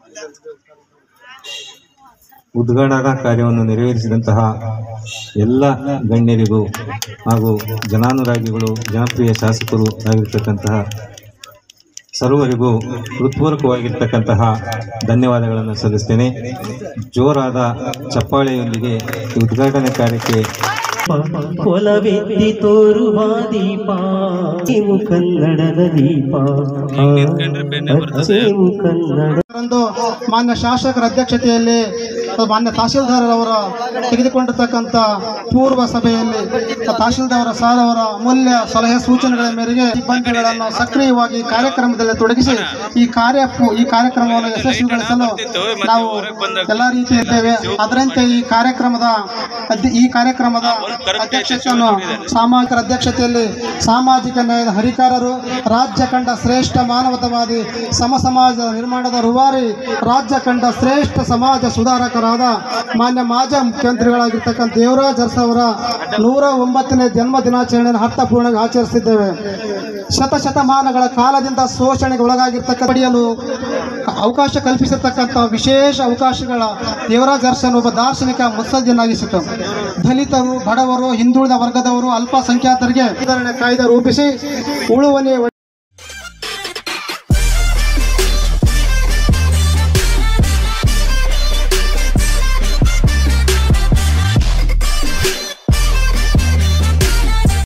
ಉದ್ಘಾಟನಾ ಕಾರ್ಯವನ್ನು ನೆರವೇರಿಸಿದಂತಹ ಎಲ್ಲ ಗಣ್ಯರಿಗೂ ಹಾಗೂ ಜನಾನುರಾಗಿಗಳು ಜನಪ್ರಿಯ ಶಾಸಕರು ಆಗಿರ್ತಕ್ಕಂತಹ ಸರ್ವರಿಗೂ ಹೃತ್ಪೂರ್ವಕವಾಗಿರ್ತಕ್ಕಂತಹ ಧನ್ಯವಾದಗಳನ್ನು ಸಲ್ಲಿಸ್ತೇನೆ ಜೋರಾದ ಚಪ್ಪಾಳೆಯೊಂದಿಗೆ ಈ ಉದ್ಘಾಟನೆ ಕಾರ್ಯಕ್ಕೆ ಒಲವೆತ್ತಿ ತೋರುವ ದೀಪ ನೀವು ಕನ್ನಡದ ದೀಪ ಅಚ್ಚೇವು ಕನ್ನಡ ರಂದು ಮಾನ್ಯ ಶಾಸಕರ ಅಧ್ಯಕ್ಷತೆಯಲ್ಲಿ ಮಾನ್ಯ ತಹಶೀಲ್ದಾರ್ ಅವರ ತೆಗೆದುಕೊಂಡಿರ್ತಕ್ಕಂಥ ಪೂರ್ವ ಸಭೆಯಲ್ಲಿ ತಹಶೀಲ್ದಾರ್ ಸಾರ್ ಅವರ ಅಮೂಲ್ಯ ಸಲಹೆ ಸೂಚನೆಗಳ ಮೇರೆಗೆ ಸಿಬ್ಬಂದಿಗಳನ್ನು ಸಕ್ರಿಯವಾಗಿ ಕಾರ್ಯಕ್ರಮದಲ್ಲಿ ತೊಡಗಿಸಿ ಈ ಕಾರ್ಯ ಈ ಕಾರ್ಯಕ್ರಮವನ್ನು ಯಶಸ್ವಿಗೊಳಿಸಲು ನಾವು ಎಲ್ಲ ರೀತಿ ಇದ್ದೇವೆ ಅದರಂತೆ ಈ ಕಾರ್ಯಕ್ರಮದ ಅಧ್ಯ- ಈ ಕಾರ್ಯಕ್ರಮದ ಅಧ್ಯಕ್ಷತೆಯನ್ನು ಸಾಮಾಜಿಕರ ಅಧ್ಯಕ್ಷತೆಯಲ್ಲಿ ಸಾಮಾಜಿಕ ನ್ಯಾಯದ ಹರಿಕಾರರು ರಾಜ್ಯ ಕಂಡ ಶ್ರೇಷ್ಠ ಮಾನವತಾವಾದಿ ಸಮ ಸಮಾಜ ನಿರ್ಮಾಣದ ರೂವಾರಿ ರಾಜ್ಯ ಕಂಡ ಶ್ರೇಷ್ಠ ಸಮಾಜ ಸುಧಾರಕರಾದ ಮಾನ್ಯ ಮಾಜಿ ಮುಖ್ಯಮಂತ್ರಿಗಳಾಗಿರ್ತಕ್ಕಂಥ ದೇವರಾಜ್ ಅರಸ್ ಅವರ ನೂರ ಒಂಬತ್ತನೇ ಜನ್ಮ ದಿನಾಚರಣೆಯನ್ನು ಅರ್ಥಪೂರ್ಣವಾಗಿ ಆಚರಿಸಿದ್ದೇವೆ ಶತಶತಮಾನಗಳ ಕಾಲದಿಂದ ಶೋಷಣೆಗೆ ಒಳಗಾಗಿರ್ತಕ್ಕ ಪಡೆಯಲು ಅವಕಾಶ ಕಲ್ಪಿಸಿರ್ತಕ್ಕಂಥ ವಿಶೇಷ ಅವಕಾಶಗಳ ದೇವರಾಜ್ ಅರಸನ್ ಒಬ್ಬ ದಾರ್ಶನಿಕ ಮುತ್ಸದ್ದಿಯನ್ನಾಗಿಸಿತು ದಲಿತರು ಬಡವರು ಹಿಂದುಳಿದ ವರ್ಗದವರು ಅಲ್ಪಸಂಖ್ಯಾತರಿಗೆ ಸುಧಾರಣೆ ಕಾಯ್ದೆ ರೂಪಿಸಿ ಉಳುವನೆ